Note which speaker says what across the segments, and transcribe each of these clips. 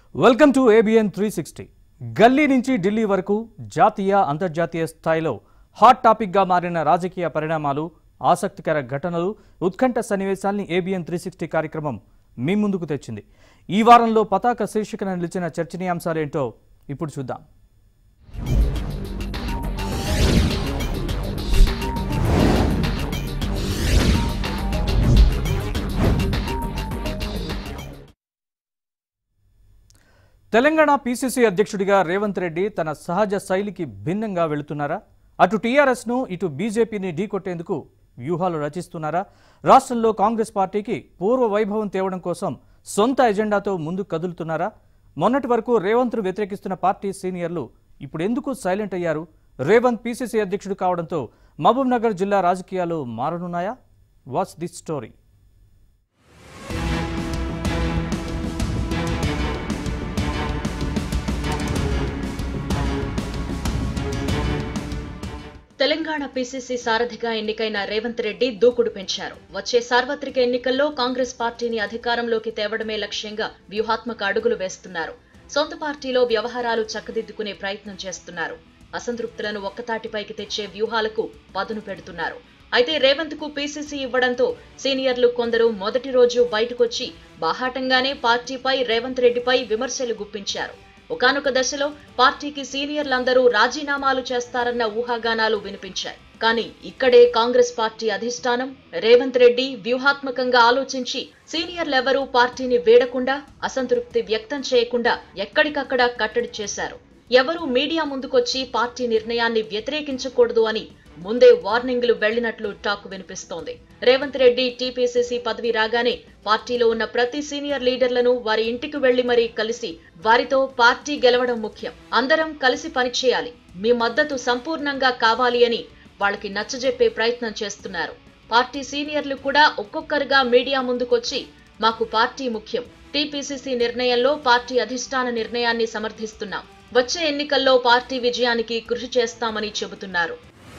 Speaker 1: welcome to ABN three sixty గల్లీ నుంచి ఢిల్లీ వరకు జాతీయ అంతర్జాతీయ స్థాయిలో హాట్ టాపిక్గా మారిన రాజకీయ పరిణామాలు ఆసక్తికర ఘటనలు ఉత్కంఠ సన్నివేశాల్ని ఏబిఎన్ త్రీ సిక్స్టీ కార్యక్రమం మీ ముందుకు తెచ్చింది ఈ వారంలో పతాక శీర్షికన నిలిచిన చర్చనీయాంశాలేంటో ఇప్పుడు చూద్దాం తెలంగాణ పీసీసీ అధ్యక్షుడిగా రేవంత్ రెడ్డి తన సహజ శైలికి భిన్నంగా వెళుతున్నారా అటు టీఆర్ఎస్ను ఇటు బీజేపీని ఢీకొట్టేందుకు వ్యూహాలు రచిస్తున్నారా రాష్ట్రంలో కాంగ్రెస్ పార్టీకి పూర్వ వైభవం తేవడం కోసం సొంత ఎజెండాతో ముందుకు కదులుతున్నారా మొన్నటి వరకు రేవంత్ను వ్యతిరేకిస్తున్న పార్టీ సీనియర్లు ఇప్పుడు ఎందుకు సైలెంట్ అయ్యారు రేవంత్ పీసీసీ అధ్యక్షుడు కావడంతో మహబూబ్ నగర్ జిల్లా రాజకీయాలు మారనున్నాయా what's this story
Speaker 2: Telangana PCC సారథిగా ఎన్నికైన రేవంత్ రెడ్డి దూకుడు పెంచారు వచ్చే సార్వత్రిక ఎన్నికల్లో కాంగ్రెస్ పార్టీని అధికారంలోకి తేవడమే లక్ష్యంగా వ్యూహాత్మక అడుగులు వేస్తున్నారు సొంత పార్టీలో వ్యవహారాలు చక్కదిద్దుకునే ప్రయత్నం చేస్తున్నారు అసంతృప్తులను ఒక్కతాటిపైకి తెచ్చే వ్యూహాలకు పదును పెడుతున్నారు అయితే రేవంత్ కు పీసీసీ ఇవ్వడంతో సీనియర్లు కొందరు మొదటి రోజు బయటకొచ్చి బాహాటంగానే పార్టీపై రేవంత్ రెడ్డిపై విమర్శలు గుప్పించారు ఒకానొక దశలో పార్టీకి సీనియర్లందరూ రాజీనామాలు చేస్తారన్న ఊహాగానాలు వినిపించాయి కానీ ఇక్కడే కాంగ్రెస్ పార్టీ అధిష్టానం రేవంత్ రెడ్డి వ్యూహాత్మకంగా ఆలోచించి సీనియర్లెవరూ పార్టీని వేడకుండా అసంతృప్తి వ్యక్తం చేయకుండా ఎక్కడికక్కడ కట్టడి చేశారు ఎవరూ మీడియా ముందుకొచ్చి పార్టీ నిర్ణయాన్ని వ్యతిరేకించకూడదు అని ముందే వార్నింగ్లు వెళ్లినట్లు టాక్ వినిపిస్తోంది రేవంత్ రెడ్డి టీపీసీసీ పదవి రాగానే పార్టీలో ఉన్న ప్రతి సీనియర్ లీడర్లను వారి ఇంటికి వెళ్లి మరీ కలిసి వారితో పార్టీ గెలవడం ముఖ్యం అందరం కలిసి పనిచేయాలి మీ మద్దతు సంపూర్ణంగా కావాలి అని వాళ్ళకి నచ్చజెప్పే ప్రయత్నం చేస్తున్నారు పార్టీ సీనియర్లు కూడా ఒక్కొక్కరుగా మీడియా ముందుకొచ్చి మాకు పార్టీ ముఖ్యం టీపీసీసీ నిర్ణయంలో పార్టీ అధిష్టాన నిర్ణయాన్ని సమర్థిస్తున్నాం వచ్చే ఎన్నికల్లో పార్టీ విజయానికి కృషి చేస్తామని చెబుతున్నారు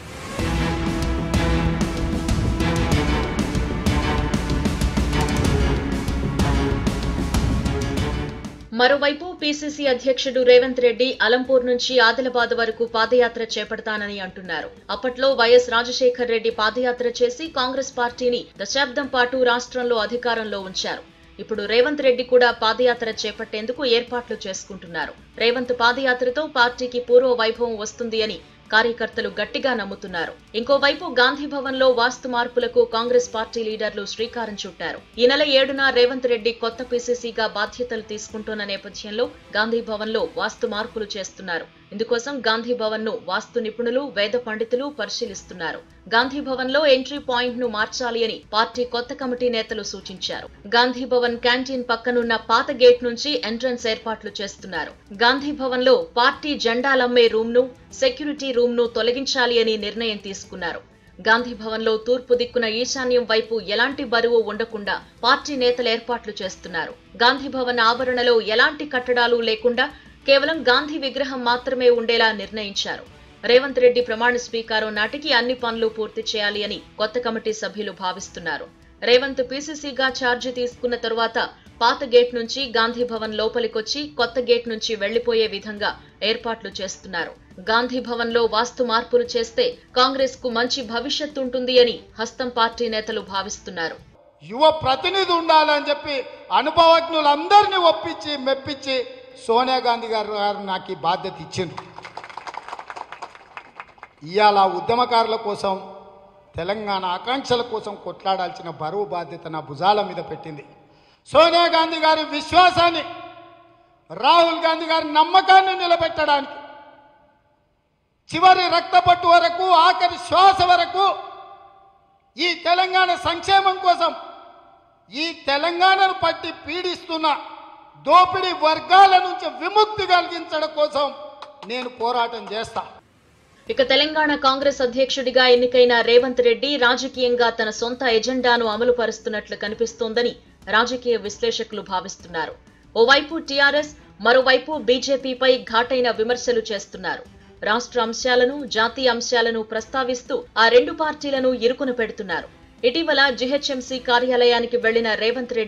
Speaker 2: మరోవైపు పీసీసీ అధ్యక్షుడు రేవంత్ రెడ్డి అలంపూర్ నుంచి ఆదిలాబాద్ వరకు పాదయాత్ర చేపడతానని అంటున్నారు అప్పట్లో వైఎస్ రాజశేఖర్ రెడ్డి పాదయాత్ర చేసి కాంగ్రెస్ పార్టీని దశాబ్దం పాటు రాష్ట్రంలో అధికారంలో ఉంచారు ఇప్పుడు రేవంత్ రెడ్డి కూడా పాదయాత్ర చేపట్టేందుకు ఏర్పాట్లు చేసుకుంటున్నారు రేవంత్ పాదయాత్రతో పార్టీకి పూర్వ వైభవం వస్తుంది అని కార్యకర్తలు గట్టిగా నమ్ముతున్నారు ఇంకోవైపు గాంధీ భవన్ లో వాస్తు మార్పులకు కాంగ్రెస్ పార్టీ లీడర్లు శ్రీకారం చుట్టారు ఈ నెల ఏడున రేవంత్ రెడ్డి కొత్త పీసీసీగా బాధ్యతలు తీసుకుంటున్న నేపథ్యంలో గాంధీ భవన్ లో వాస్తు మార్పులు చేస్తున్నారు ఇందుకోసం గాంధీ భవన్ ను వాస్తు నిపుణులు వేద పండితులు పరిశీలిస్తున్నారు గాంధీ భవన్ లో ఎంట్రీ పాయింట్ ను మార్చాలి అని పార్టీ కొత్త కమిటీ నేతలు సూచించారు గాంధీ భవన్ క్యాంటీన్ పక్కనున్న పాత గేట్ నుంచి ఎంట్రన్స్ ఏర్పాట్లు చేస్తున్నారు గాంధీ భవన్ లో పార్టీ జెండాలమ్మే రూమ్ ను సెక్యూరిటీ రూమ్ ను తొలగించాలి అని నిర్ణయం తీసుకున్నారు గాంధీ భవన్ లో తూర్పు దిక్కున ఈశాన్యం వైపు ఎలాంటి బరువు ఉండకుండా పార్టీ నేతలు ఏర్పాట్లు చేస్తున్నారు గాంధీ భవన్ ఆవరణలో ఎలాంటి కట్టడాలు లేకుండా కేవలం గాంధీ విగ్రహం మాత్రమే ఉండేలా నిర్ణయించారు రేవంత్ రెడ్డి ప్రమాణ స్వీకారం నాటికి అన్ని పనులు పూర్తి చేయాలి అని కొత్త కమిటీ సభ్యులు భావిస్తున్నారు రేవంత్ పీసీసీగా ఛార్జీ తీసుకున్న తరువాత పాత గేట్ నుంచి గాంధీ భవన్ లోపలికొచ్చి కొత్త గేట్ నుంచి వెళ్లిపోయే విధంగా ఏర్పాట్లు చేస్తున్నారు గాంధీ భవన్ లో వాస్తు మార్పులు చేస్తే కాంగ్రెస్ కు మంచి భవిష్యత్తు ఉంటుంది అని హస్తం పార్టీ నేతలు భావిస్తున్నారు
Speaker 3: యువ ప్రతినిధి ఉండాలని చెప్పి అనుభవజ్ఞులందరినీ ఒప్పించి మెప్పించి సోనియా గాంధీ గారు గారు నాకు ఈ బాధ్యత ఇచ్చిండ్రు ఇవాళ ఉద్యమకారుల కోసం తెలంగాణ ఆకాంక్షల కోసం కొట్లాడాల్సిన బరువు బాధ్యత నా భుజాల మీద పెట్టింది సోనియా గాంధీ గారి విశ్వాసాన్ని రాహుల్ గాంధీ గారి నమ్మకాన్ని నిలబెట్టడానికి చివరి రక్తపట్టు వరకు ఆఖరి శ్వాస వరకు ఈ తెలంగాణ సంక్షేమం కోసం ఈ తెలంగాణను పట్టి పీడిస్తున్న దోపిడీ వర్గాల నుంచి విముక్తి కలిగించడం కోసం నేను పోరాటం చేస్తా
Speaker 2: ఇక తెలంగాణ కాంగ్రెస్ అధ్యక్షుడిగా ఎన్నికైన రేవంత్ రెడ్డి రాజకీయంగా తన సొంత ఎజెండాను అమలు పరుస్తున్నట్లు కనిపిస్తోందని రాజకీయ విశ్లేషకులు భావిస్తున్నారు ఓవైపు టీఆర్ఎస్ మరోవైపు బీజేపీపై ఘాటైన విమర్శలు చేస్తున్నారు రాష్ట్ర అంశాలను జాతీయ అంశాలను ప్రస్తావిస్తూ ఆ రెండు పార్టీలను ఇరుకున పెడుతున్నారు ఇటీవల జీహెచ్ఎంసీ కార్యాలయానికి వెళ్లిన రేవంత్ రెడ్డి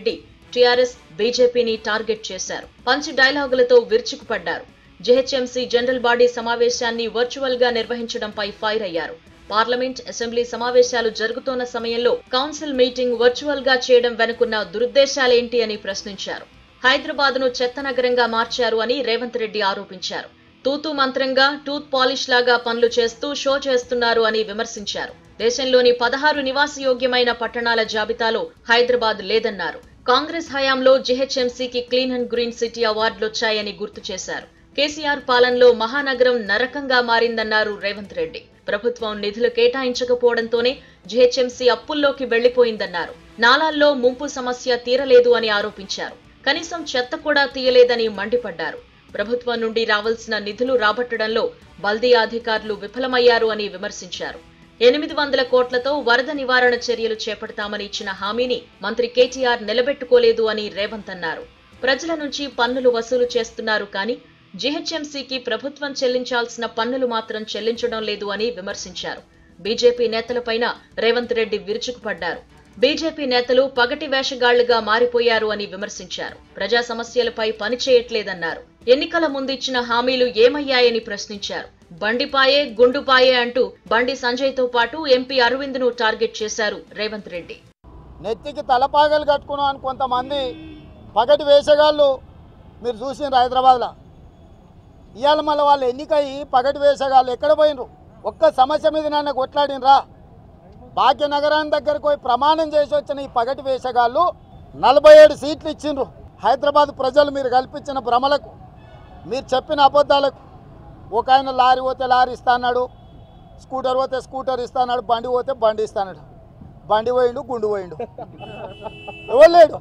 Speaker 2: టీఆర్ఎస్ బీజేపీని టార్గెట్ చేశారు పంచ్ డైలాగులతో విరుచుకుపడ్డారు జెహెచ్ఎంసీ జనరల్ బాడీ సమావేశాన్ని వర్చువల్ గా నిర్వహించడంపై ఫైర్ అయ్యారు పార్లమెంట్ అసెంబ్లీ సమావేశాలు జరుగుతోన్న సమయంలో కౌన్సిల్ మీటింగ్ వర్చువల్ గా చేయడం వెనుకున్న దురుద్దేశాలేంటి అని ప్రశ్నించారు హైదరాబాద్ ను చెత్త నగరంగా మార్చారు అని రేవంత్ రెడ్డి ఆరోపించారు తూతూ మంత్రంగా టూత్ పాలిష్ లాగా పనులు చేస్తూ షో చేస్తున్నారు అని విమర్శించారు దేశంలోని పదహారు నివాసయోగ్యమైన పట్టణాల జాబితాలో హైదరాబాద్ లేదన్నారు కాంగ్రెస్ హయాంలో జీహెచ్ఎంసీకి క్లీన్ అండ్ గ్రీన్ సిటీ అవార్డులొచ్చాయని గుర్తు చేశారు కేసీఆర్ పాలనలో మహానగరం నరకంగా మారిందన్నారు రేవంత్ రెడ్డి ప్రభుత్వం నిధులు కేటాయించకపోవడంతోనే జీహెచ్ఎంసీ అప్పుల్లోకి వెళ్లిపోయిందన్నారు నాలాల్లో ముంపు సమస్య తీరలేదు అని ఆరోపించారు కనీసం చెత్త కూడా తీయలేదని మండిపడ్డారు ప్రభుత్వం నుండి రావాల్సిన నిధులు రాబట్టడంలో బల్దీ అధికారులు విఫలమయ్యారు అని విమర్శించారు ఎనిమిది వందల కోట్లతో వరద నివారణ చర్యలు చేపడతామని ఇచ్చిన హామీని మంత్రి కేటీఆర్ నిలబెట్టుకోలేదు అని రేవంత్ అన్నారు ప్రజల నుంచి పన్నులు వసూలు చేస్తున్నారు కానీ జీహెచ్ఎంసీకి ప్రభుత్వం చెల్లించాల్సిన పన్నులు మాత్రం చెల్లించడం లేదు అని విమర్శించారు బీజేపీ నేతలపైన రేవంత్ రెడ్డి విరుచుకుపడ్డారు బీజేపీ నేతలు పగటి వేషగాళ్లుగా మారిపోయారు అని విమర్శించారు ప్రజా సమస్యలపై పనిచేయట్లేదన్నారు ఎన్నికల ముందిచ్చిన హామీలు ఏమయ్యాయని ప్రశ్నించారు బండిపాయే గుండుపాయే అంటూ బండి సంజయ్తో పాటు ఎంపీ అరవింద్ ను టార్గెట్ చేశారు రేవంత్ రెడ్డి
Speaker 3: నెత్తికి తలపాగలు కట్టుకున్నాం అని కొంతమంది పగటి వేసగాళ్ళు మీరు చూసిండ్రు హైదరాబాద్లో ఇవాళ మళ్ళీ వాళ్ళు ఎన్నికయ్యి పగటి వేసగాళ్ళు ఎక్కడ పోయినరు ఒక్క సమస్య మీద నన్ను కొట్లాడినరా భాగ్యనగరాన్ని దగ్గరకు పోయి ప్రమాణం చేసి వచ్చిన ఈ పగటి వేసగాళ్ళు నలభై ఏడు సీట్లు ఇచ్చిండ్రు హైదరాబాద్ ప్రజలు మీరు కల్పించిన భ్రమలకు మీరు చెప్పిన అబద్ధాలకు ఒక ఆయన లారీ పోతే లారీ ఇస్తాన్నాడు స్కూటర్ పోతే స్కూటర్ ఇస్తాన్నాడు బండి పోతే బండి ఇస్తాన్నాడు బండి పోయిండు గుండు పోయిండు ఎవరు లేడు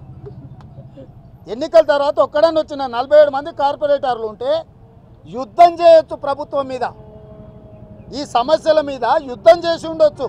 Speaker 3: ఎన్నికల తర్వాత ఒక్కడని వచ్చిన నలభై ఏడు మంది కార్పొరేటర్లు ఉంటే యుద్ధం చేయొచ్చు ప్రభుత్వం మీద ఈ సమస్యల మీద యుద్ధం చేసి ఉండొచ్చు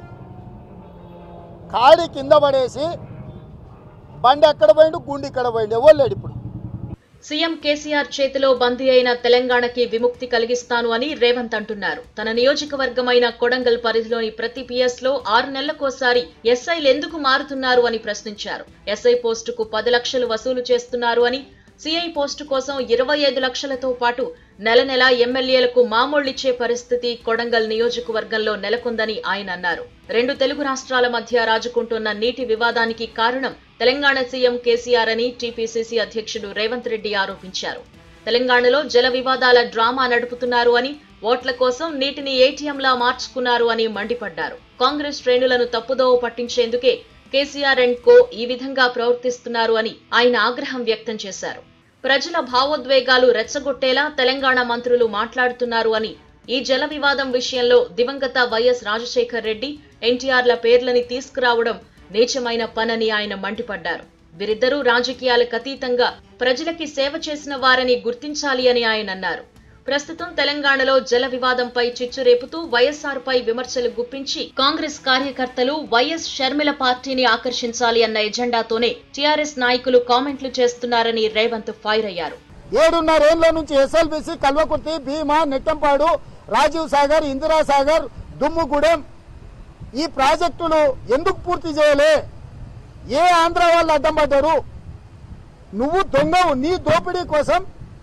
Speaker 3: కాడి కింద పడేసి బండి ఎక్కడ పోయిండు గుండు ఇక్కడ పోయిండు ఎవరు లేడు ఇప్పుడు
Speaker 2: సీఎం కేసీఆర్ చేతిలో బందీ అయిన తెలంగాణకి విముక్తి కలిగిస్తాను అని రేవంత్ అంటున్నారు తన నియోజకవర్గమైన కొడంగల్ పరిధిలోని ప్రతి పిఎస్ లో ఆరు నెలలకోసారి ఎస్ఐలు ఎందుకు మారుతున్నారు అని ప్రశ్నించారు ఎస్ఐ పోస్టుకు పది లక్షలు వసూలు చేస్తున్నారు అని సిఐ పోస్టు కోసం ఇరవై ఐదు లక్షలతో పాటు నెల నెల ఎమ్మెల్యేలకు మామూళ్లిచ్చే పరిస్థితి కొడంగల్ నియోజకవర్గంలో నెలకొందని ఆయన అన్నారు రెండు తెలుగు రాష్ట్రాల మధ్య రాజుకుంటున్న నీటి వివాదానికి కారణం తెలంగాణ సీఎం కేసీఆర్ అని టీపీసీసీ అధ్యక్షుడు రేవంత్ రెడ్డి ఆరోపించారు తెలంగాణలో జల వివాదాల డ్రామా నడుపుతున్నారు అని ఓట్ల కోసం నీటిని ఏటీఎంలా మార్చుకున్నారు అని మండిపడ్డారు కాంగ్రెస్ శ్రేణులను తప్పుదోవ పట్టించేందుకే కేసీఆర్ అండ్ కో ఈ విధంగా ప్రవర్తిస్తున్నారు అని ఆయన ఆగ్రహం వ్యక్తం చేశారు ప్రజల భావోద్వేగాలు రెచ్చగొట్టేలా తెలంగాణ మంత్రులు మాట్లాడుతున్నారు అని ఈ జల వివాదం విషయంలో దివంగత వైఎస్ రాజశేఖర్ రెడ్డి ఎన్టీఆర్ల పేర్లని తీసుకురావడం నీచమైన పనని ఆయన మండిపడ్డారు వీరిద్దరూ రాజకీయాలకు అతీతంగా ప్రజలకి సేవ చేసిన వారని గుర్తించాలి అని ఆయన అన్నారు ప్రస్తుతం తెలంగాణలో జల వివాదంపై చిచ్చు రేపుతూ వైఎస్ఆర్ పై విమర్శలు గుప్పించి కాంగ్రెస్ కార్యకర్తలు వైఎస్ షర్మిల పార్టీని ఆకర్షించాలి అన్న ఎజెండాతోనే టీఆర్ఎస్ నాయకులు కామెంట్లు చేస్తున్నారని రేవంత్ ఫైర్ అయ్యారు
Speaker 3: ఏడున్నరేళ్ల నుంచి ఎస్ఎల్బిసి కల్వకుర్తి భీమా నెట్టంపాడు రాజీవ్ సాగర్ ఇందిరా సాగర్ దుమ్ముగూడెం ఈ ప్రాజెక్టులు ఎందుకు పూర్తి చేయలే ఏ ఆంధ్ర వాళ్ళు అడ్డం పడ్డారు నువ్వు దొంగవు నీ దోపిడీ కోసం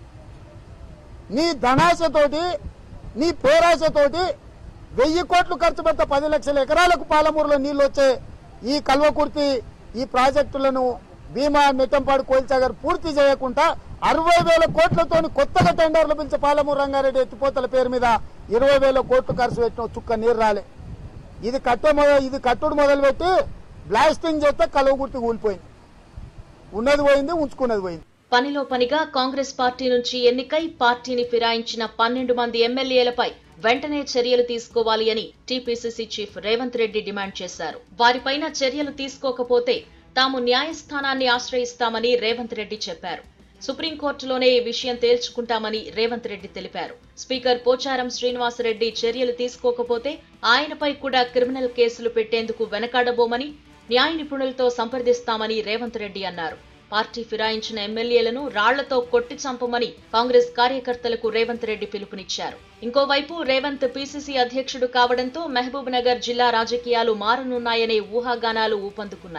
Speaker 3: నీ ధనాశతోటి నీ పేరాశతోటి వెయ్యి కోట్లు ఖర్చు పెడతా పది లక్షల ఎకరాలకు పాలమూరులో నీళ్ళు వచ్చే ఈ కల్వకుర్తి ఈ ప్రాజెక్టులను భీమా నెట్టంపాడు కోయిల్సాగర్ పూర్తి చేయకుండా అరవై వేల కోట్లతోని కొత్తగా టెండర్లు పిలిచే పాలమూరు రంగారెడ్డి ఎత్తిపోతల పేరు మీద ఇరవై వేల కోట్లు ఖర్చు పెట్టిన చుక్క నీరు రాలే ఇది కట్టే మొదలు ఇది కట్టుడు మొదలుపెట్టి బ్లాస్టింగ్ చేస్తే కలువగుర్తి కూలిపోయింది ఉన్నది పోయింది ఉంచుకున్నది పోయింది
Speaker 2: పనిలో పనిగా కాంగ్రెస్ పార్టీ నుంచి ఎన్నికై పార్టీని ఫిరాయించిన పన్నెండు మంది ఎమ్మెల్యేలపై వెంటనే చర్యలు తీసుకోవాలి అని TPCC chief Revanth Reddy demand చేశారు వారిపైన చర్యలు తీసుకోకపోతే తాము న్యాయస్థానాన్ని ఆశ్రయిస్తామని రేవంత్ రెడ్డి చెప్పారు సుప్రీంకోర్టులోనే ఈ విషయం తేల్చుకుంటామని రేవంత్ రెడ్డి తెలిపారు స్పీకర్ పోచారం శ్రీనివాసరెడ్డి చర్యలు తీసుకోకపోతే ఆయనపై కూడా క్రిమినల్ కేసులు పెట్టేందుకు వెనకాడబోమని న్యాయ నిపుణులతో సంప్రదిస్తామని రేవంత్ రెడ్డి అన్నారు పార్టీ ఫిరాయించిన ఎమ్మెల్యేలను రాళ్లతో కొట్టి చంపమని కాంగ్రెస్ కార్యకర్తలకు రేవంత్ రెడ్డి పిలుపునిచ్చారు ఇంకోవైపు రేవంత్ పీసీసీ అధ్యక్షుడు కావడంతో మహబూబ్ నగర్ జిల్లా రాజకీయాలు మారనున్నాయనే ఊహాగానాలు ఊపందుకున్నాయి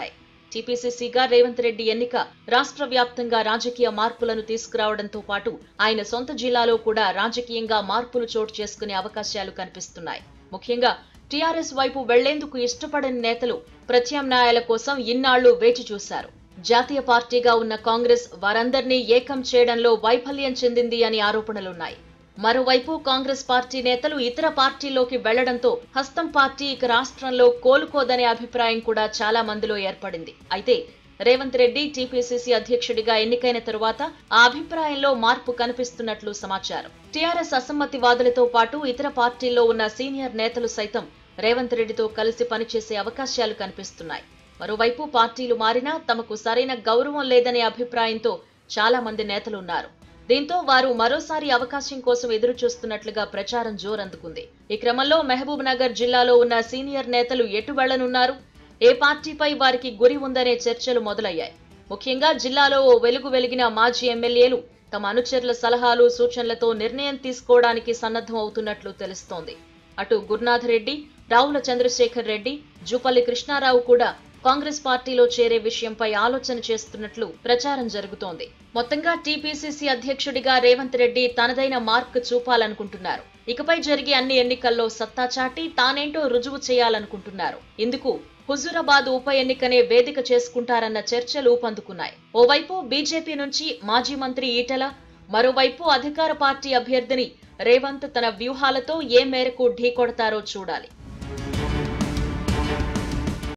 Speaker 2: టీపీసీసీగా రేవంత్ రెడ్డి ఎన్నిక రాష్ట్ర వ్యాప్తంగా రాజకీయ మార్పులను తీసుకురావడంతో పాటు ఆయన సొంత జిల్లాలో కూడా రాజకీయంగా మార్పులు చోటు చేసుకునే అవకాశాలు కనిపిస్తున్నాయి ముఖ్యంగా టీఆర్ఎస్ వైపు వెళ్లేందుకు ఇష్టపడని నేతలు ప్రత్యామ్నాయాల కోసం ఇన్నాళ్లు వేచి చూశారు జాతీయ పార్టీగా ఉన్న కాంగ్రెస్ వారందర్నీ ఏకం చేయడంలో వైఫల్యం చెందింది అని ఆరోపణలున్నాయి మరోవైపు కాంగ్రెస్ పార్టీ నేతలు ఇతర పార్టీల్లోకి వెళ్లడంతో హస్తం పార్టీ ఇక రాష్ట్రంలో కోలుకోదనే అభిప్రాయం కూడా చాలా మందిలో ఏర్పడింది అయితే రేవంత్ రెడ్డి టీపీసీసీ అధ్యక్షుడిగా ఎన్నికైన తరువాత ఆ అభిప్రాయంలో మార్పు కనిపిస్తున్నట్లు సమాచారం టీఆర్ఎస్ అసమ్మతివాదులతో పాటు ఇతర పార్టీల్లో ఉన్న సీనియర్ నేతలు సైతం రేవంత్ రెడ్డితో కలిసి పనిచేసే అవకాశాలు కనిపిస్తున్నాయి మరోవైపు పార్టీలు మారినా తమకు సరైన గౌరవం లేదనే అభిప్రాయంతో చాలా మంది నేతలున్నారు దీంతో వారు మరోసారి అవకాశం కోసం ఎదురు చూస్తున్నట్లుగా ప్రచారం జోరందుకుంది ఈ క్రమంలో మహబూబ్ నగర్ జిల్లాలో ఉన్న సీనియర్ నేతలు ఎటు వెళ్లనున్నారు ఏ పార్టీపై వారికి గురి ఉందనే చర్చలు మొదలయ్యాయి ముఖ్యంగా జిల్లాలో ఓ వెలుగు వెలిగిన మాజీ ఎమ్మెల్యేలు తమ అనుచరుల సలహాలు సూచనలతో నిర్ణయం తీసుకోవడానికి సన్నద్ధం అవుతున్నట్లు తెలుస్తోంది అటు గురునాథ్ రెడ్డి రావుల చంద్రశేఖర్ రెడ్డి జూపల్లి కృష్ణారావు కూడా కాంగ్రెస్ పార్టీలో చేరే విషయంపై ఆలోచన చేస్తున్నట్లు ప్రచారం జరుగుతోంది మొత్తంగా టీపీసీసీ అధ్యక్షుడిగా రేవంత్ రెడ్డి తనదైన మార్క్ చూపాలనుకుంటున్నారు ఇకపై జరిగే అన్ని ఎన్నికల్లో సత్తా చాటి తానేంటో రుజువు చేయాలనుకుంటున్నారు ఇందుకు హుజూరాబాద్ ఉప ఎన్నికనే వేదిక చేసుకుంటారన్న చర్చలు ఊపందుకున్నాయి ఓవైపు బీజేపీ నుంచి మాజీ మంత్రి ఈటల మరోవైపు అధికార పార్టీ అభ్యర్థిని రేవంత్ తన వ్యూహాలతో ఏ మేరకు ఢీకొడతారో చూడాలి